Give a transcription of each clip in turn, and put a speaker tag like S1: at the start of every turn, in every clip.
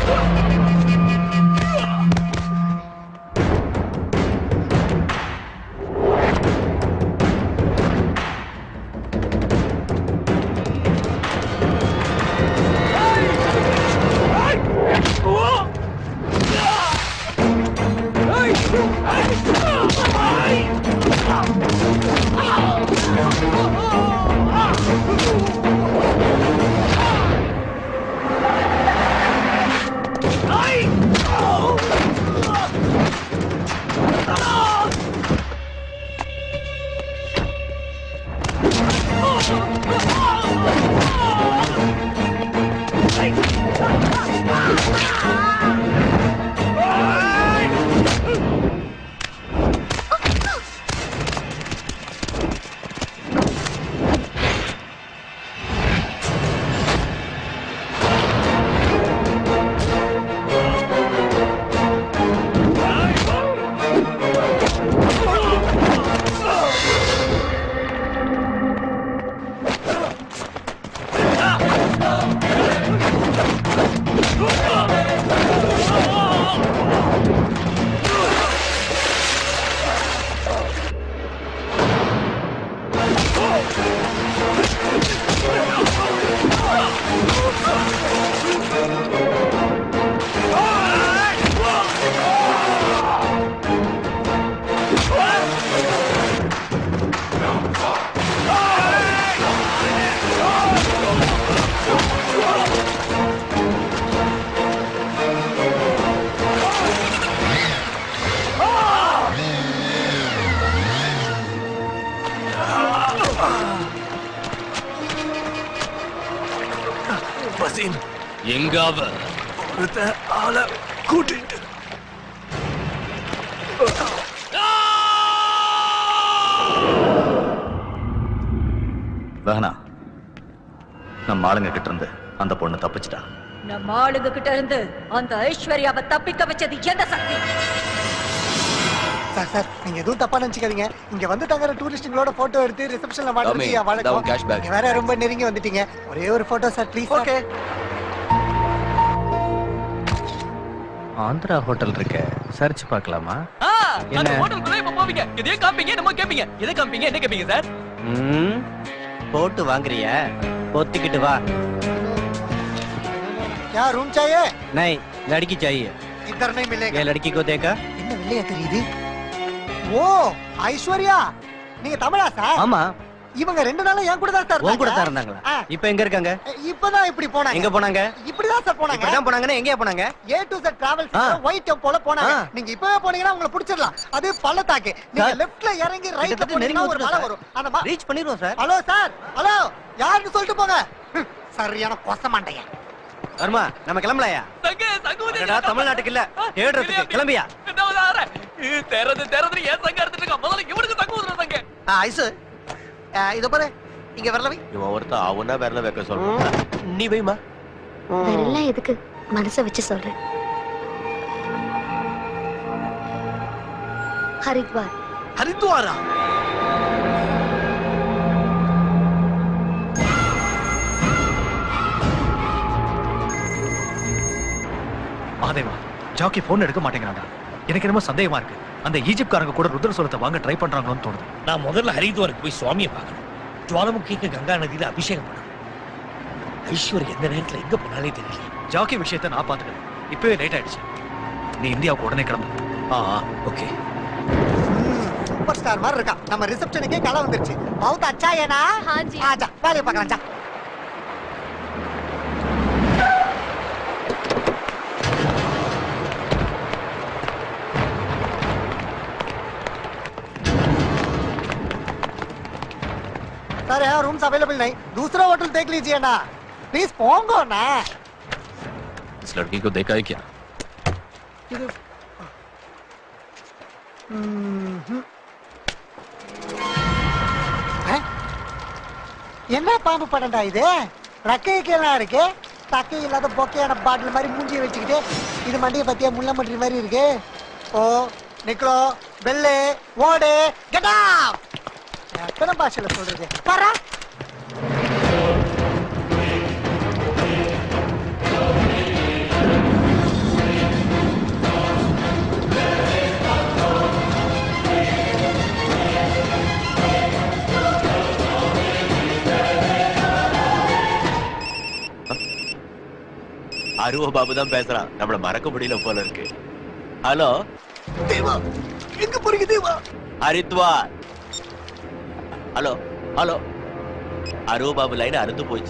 S1: வசீம்
S2: எங்க அவ
S1: ஒருத்த ஆளை கூட்டிட்டு
S3: வேணா நம்ம ஆளுங்க கிட்ட இருந்து அந்த பொண்ணு தப்பிச்சிட்டா
S4: நம்ம ஆளுங்க கிட்ட இருந்து அந்த ஐஸ்வர்யாவை தப்பிக்க வச்சது எந்த சக்தி
S5: சார் சார் நீங்க எதுவும் தப்பா நினைச்சுக்காதீங்க இங்க வந்து தங்குற டூரிஸ்டுங்களோட போட்டோ எடுத்து ரிசப்ஷன்ல மாட்டுறது
S2: Tommy,
S5: என் வழக்கம்
S2: down cash bag.
S5: நீங்க வேற ரொம்ப நெருங்கி வந்துட்டீங்க ஒரே ஒரு photo sir please okay
S6: Andhra hotel இருக்க சர்ச் பார்க்கலாமா
S7: ஆ, அந்த
S6: என்ன?
S7: ஹோட்டலுக்குள்ள இப்ப போவீங்க எதையோ காப்பீங்க என்னமோ கேப்பீங்க எதை காப்பீங்க என்ன கேப்பீங்க சார்
S6: ம் போட்டு வாங்குறியா பொத்திக்கிட்டு வா
S5: क्या रूम चाहिए
S6: नहीं लड़की चाहिए
S5: इधर नहीं मिलेगा
S6: ये लड़की को देखा
S5: என்ன வெள்ளையா தெரியுது ஓ ஐஸ்வர்யா நீங்க தமிழா சார்
S6: ஆமா
S5: இவங்க ரெண்டு நாளா என் கூட தான் சார்
S6: உன் கூட தான்
S5: இருந்தாங்க.
S6: இருந்தாங்களா
S5: ஆ.
S6: இப்ப எங்க இருக்காங்க
S5: இப்பதான் இப்படி போனாங்க
S6: எங்க போனாங்க
S5: இப்படிதான் சார் போனாங்க
S6: இப்பதான் போனாங்கன்னா எங்கேயா போனாங்க
S5: ஏ டு Z டிராவல்ஸ்
S6: ஆ.
S5: ஒயிட் போல போனாங்க
S6: ஆ.
S5: நீங்க இப்பவே போனீங்கன்னா உங்களை புடிச்சிடலாம் அது பள்ளத்தாக்கு நீங்க
S6: சார்,
S5: லெஃப்ட்ல இறங்கி ரைட்ல
S6: கிட்டத்தட்ட நெருங்கி
S5: போனீங்கன்னா ஒரு மலை
S6: வந்துட்டோம்
S5: வரும் அந்த ம-
S6: ரீச் பண்ணிடுவோம் சார்
S5: ஹலோ சார் ஹலோ யாருன்னு சொல்லிட்டு போங்க ஹம், சரியான கொச மாட்டேங்க
S6: வருமா நம்ம கிளம்பலையா
S7: சங்கு சங்கு
S6: அடடா, தமிழ்நாட்டுக்கு இல்ல தேடுறதுக்கு கிளம்பியா
S7: தெறது தெறது ஏன் சங்க எடுத்துட்டு இருக்க முதல்ல இவனுக்கு சங்கு ஊதுற சங்க
S5: ஐசு இத பாரு இங்க வரல வை
S3: இவன் ஒருத்த அவனா விரல வைக்க சொல்றான்
S1: நீ வைமா
S8: வேறெல்லாம் எதுக்கு மனசை வச்சு சொல்றேன் ஹரித்வார்
S1: ஹரித்வாரா
S9: மாதேவா ஜாக்கி போன் எடுக்க மாட்டேங்கிறாங்க எனக்கு என்னமோ சந்தேகமா இருக்கு அந்த ஈஜிப்ட்காரங்க கூட ருத்ரசூலத்தை வாங்க ட்ரை பண்றாங்களோன்னு தோணுது
S10: நான் முதல்ல ஹரித்வாருக்கு போய் சுவாமியை பார்க்கணும் ஜுவாலமுகிக்கு கங்கா நதியில அபிஷேகம் பண்ணணும் ஐஸ்வர் எந்த நேரத்துல எங்க போனாலே தெரியல
S9: ஜாக்கி விஷயத்தை நான் பாத்துக்கிறேன் இப்பவே லேட் ஆயிடுச்சு நீ இந்தியாவுக்கு உடனே கிளம்பு
S10: ஆ ஓகே
S5: சூப்பர் ஸ்டார் மாதிரி இருக்கா நம்ம ரிசப்ஷனுக்கே கலை வந்துருச்சு பவுத் அச்சா ஏனா
S8: ஹாஜி
S5: ஆச்சா வேலையை பார்க்கலாம் சா सर यहाँ रूम्स अवेलेबल नहीं दूसरा होटल देख लीजिए ना प्लीज पोंगो ना
S2: इस लड़की को देखा है क्या
S5: இது ம்ஹும். அஹ்? என்ன பாம்பு படம்டா இது ரக்கைக்கு எல்லாம் இருக்கு தக்கை இல்லாத பொக்கையான பாட்டில் மாதிரி மூஞ்சியை வச்சுக்கிட்டு இது மண்டியை பத்தியா முள்ள மன்றி மாதிரி இருக்கு ஓ நிக்கலோ பெல்லு ஓடு கெட்டா எத்தனை பாஷையில சொல்றது பாரா
S11: அருவ பாபு தான் பேசுறான் நம்மள மறக்க முடியல போல இருக்கு ஹலோ
S1: தேவா எங்க போறீங்க தேவா
S11: ஹரித்வார் ஹலோ ஹலோ அருவ பாபு லைன் அறுந்து போச்சு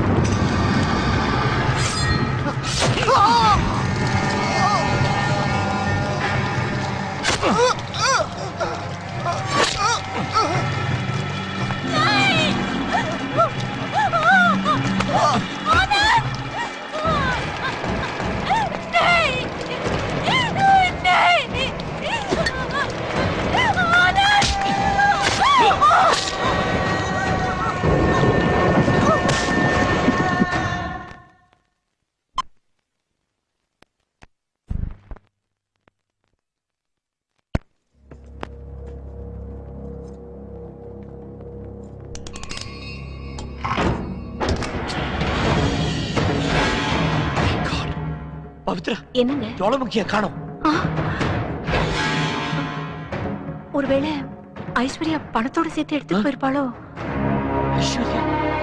S10: பவித்ரா
S8: என்னங்க
S10: ஜோலமுக்கிய காணோம்
S8: ஒருவேளை ஐஸ்வர்யா பணத்தோட சேர்த்து எடுத்துட்டு போயிருப்பாளோ
S10: ஐஸ்வர்யா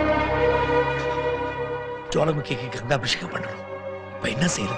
S10: ஜோலமுக்கிக்கு கங்காபிஷேகம் பண்ணணும் இப்ப என்ன செய்யறது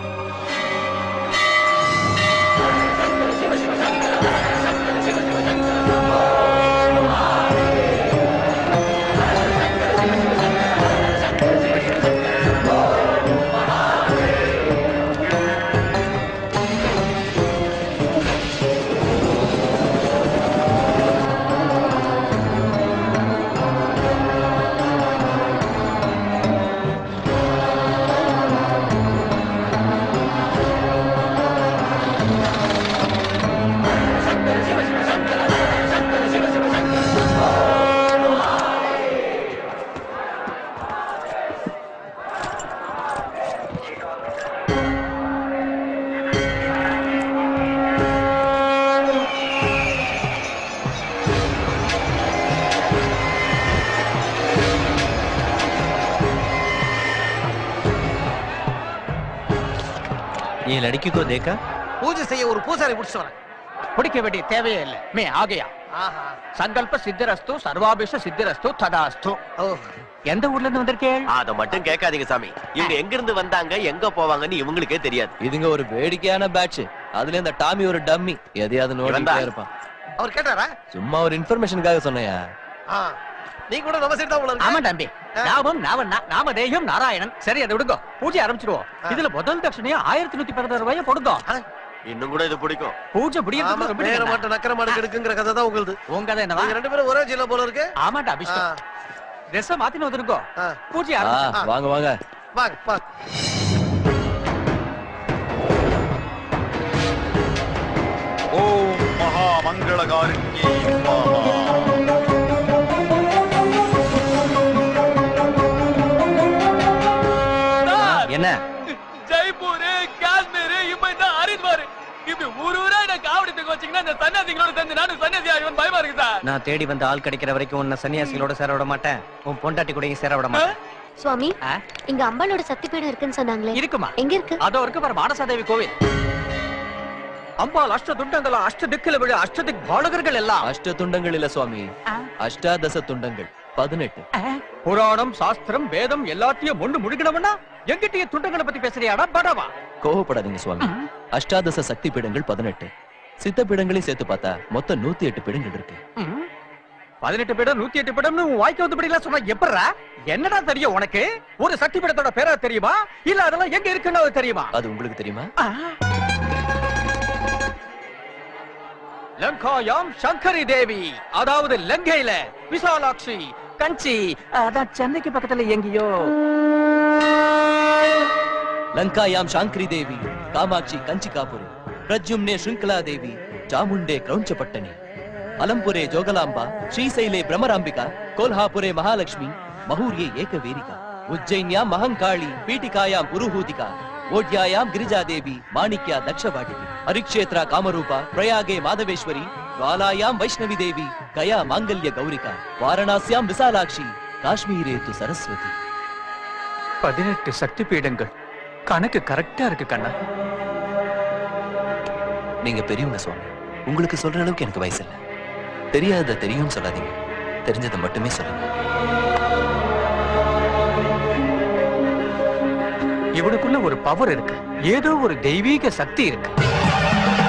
S6: ये लड़की को देखा
S1: பூஜை செய்ய ஒரு பூசாரி பிடிச்சிட்டு வரேன்
S7: பிடிக்க வேண்டிய தேவையே இல்லை மே ஆகையா
S1: ஆஹா
S7: சங்கல்ப சித்திரஸ்து சர்வாபிஷ சித்திரஸ்து ததாஸ்து
S1: ஓ
S7: எந்த ஊர்ல இருந்து வந்திருக்கேன்
S11: அத மட்டும் கேட்காதீங்க சாமி இவங்க எங்க இருந்து வந்தாங்க எங்க போவாங்கன்னு இவங்களுக்கே தெரியாது
S2: இதுங்க ஒரு வேடிக்கையான பேட்ச் அதுல இந்த டாமி ஒரு டம்மி எதையாவது நோண்டிட்டே
S11: இவன்தான்.
S2: இருப்பான்
S1: அவர் கேட்டாரா
S2: சும்மா ஒரு இன்ஃபர்மேஷனுக்காக சொன்னையா
S1: ஆ நீ கூட நம்ம சைடு தான் போல
S7: ஆமா
S1: இருக்கு
S7: தம்பி நாமம் நாம நாமதேயம் நாராயணன் சரி அதை விடுங்க பூஜை ஆரம்பிச்சிடுவோம் இதுல முதல் தட்சணையா ஆயிரத்தி நூத்தி பதினாறு ரூபாய் கொடுங்க
S11: இன்னும் கூட இது பிடிக்கும்
S7: பூஜை
S1: ஆமா
S7: முடியறதுக்கு ரொம்ப
S1: நேர
S7: நேரம்
S1: மாட்ட நக்கர மாடு கெடுக்குங்கிற கதை தான் உங்களுது
S7: உங்க கதை என்னவா
S1: நீங்க ரெண்டு பேரும் ஒரே ஜில்ல போல இருக்கு
S7: ஆமாண்டா
S1: ஆ,
S7: அபிஷேகம் ட்ரெஸ் மாத்தின வந்துருக்கோ
S1: ஆ.
S7: பூஜை
S2: ஆ,
S7: ஆரம்பிச்சு
S2: வாங்க வாங்க
S1: வாங்க வாங்க
S3: ஓம் மகா மங்களகாரிண்யே
S6: என்ன
S7: ஜெய்ப்பூர் காஷ்மீர் இப்ப இந்த ஹரித்வார் இப்படி ஊர் ஊரா என்ன காவடித்துக்கு வச்சீங்கன்னா இந்த சன்னியாசிகளோட சேர்ந்து நானும் சன்னியாசி ஆகிவன் பயமா இருக்கு சார்
S6: நான் தேடி வந்த ஆள் கிடைக்கிற வரைக்கும் உன்னை சன்னியாசிகளோட சேர விட மாட்டேன் உன் பொண்டாட்டி கூடயும் சேர விட மாட்டேன்
S8: சுவாமி
S7: ஆ?
S8: இங்க அம்பாளோட சக்திபீடம் இருக்குன்னு சொன்னாங்களே
S7: இருக்குமா
S8: எங்க இருக்கு
S7: அதோ இருக்கு பாரு மானசாதேவி கோவில் அம்பாள் அஷ்ட துண்டங்கள அஷ்ட திக்கில விழ அஷ்டதிக் பாலகர்கள் எல்லாம்
S2: அஷ்ட துண்டங்கள் இல்ல சுவாமி அஷ்டாதச துண்டங்கள் பதினெட்டு
S7: புராணம் சாஸ்திரம் வேதம் எல்லாத்தையும் ஒண்ணு முழுகினவனா எங்கிட்டயே துண்டங்களை பத்தி பேசுறியாடா படவா
S2: கோவப்படாதீங்க சுவாமி அஷ்டாதச சக்தி பீடங்கள் பதினெட்டு சித்த பீடங்களையும் சேர்த்து பார்த்தா மொத்தம் நூத்தி எட்டு பீடங்கள் இருக்கு
S7: பதினெட்டு பீடம் நூத்தி எட்டு பீடம்னு உன் வாய்க்கு வந்து படிக்கலாம் சொன்னா எப்படா என்னடா தெரியும் உனக்கு ஒரு சக்தி பீடத்தோட பேரா தெரியுமா இல்ல அதெல்லாம் எங்க இருக்குன்னு அது தெரியுமா
S2: அது உங்களுக்கு தெரியுமா
S7: லங்காயாம் சங்கரி தேவி அதாவது லங்கையில விசாலாட்சி கஞ்சி அதான் சென்னைக்கு பக்கத்துல எங்கேயோ
S2: லங்காயாம் சாங்கிரி தேவி காமாட்சி கஞ்சிகாபுரி பிரஜும்னே ಶೃಂಖಲಾ ದೇವಿ ಚಾಮುಂಡೆ ಕ್ರೌಂಚಪಟ್ಟಣಿ ಅಲಂಪುರೆ ಜೋಗಲಾಂಬ ಶ್ರೀಶೈಲೆ ಭ್ರಮರಾಂಬಿಕಾ ಕೋಲ್ಹಾಪುರೆ ಮಹಾಲಕ್ಷ್ಮಿ ಮಹೂರ್ಯೆ ಏಕವೇರಿಕಾ ಉಜ್ಜೈನ್ಯಾಂ ಮಹಂಕಾಳಿ ಪೀಠಿಕಾಯಾಂ ಪುರುಹೂತಿಕಾ ಓಡ್ಯಾಯಾಂ ಗಿರಿಜಾದೇವಿ ಮಾಣಿಕ್ಯ ದಕ್ಷವಾಟಿಕೆ ಹರಿಕ್ಷೇತ್ರ ಕಾಮರೂಪ ಪ್ರಯಾಗೆ ಮಾಧವೇಶ್ವರಿ ಜ್ವಾಲಾಯಾಂ ವೈಷ್ಣವಿ ದೇವಿ ಗಯಾ ಮಾಂಗಲ್ಯ ಗೌರಿಕಾ ವಾರಣಾಸ್ಯಾಂ ವಿಶಾಲಾಕ್ಷಿ ಕಾಶ್ಮೀರೇ ತು ಸರಸ್ವತಿ
S7: பதினெட்டு சக்தி பீடங்கள் கணக்கு கரெக்டா இருக்கு கண்ணா
S2: நீங்க பெரியவங்க சுவாமி உங்களுக்கு சொல்ற அளவுக்கு எனக்கு வயசு இல்ல தெரியாதத தெரியும்னு சொல்லாதீங்க தெரிஞ்சதை மட்டுமே சொல்லுங்க
S7: இவனுக்குள்ள ஒரு பவர் இருக்கு ஏதோ ஒரு தெய்வீக சக்தி இருக்கு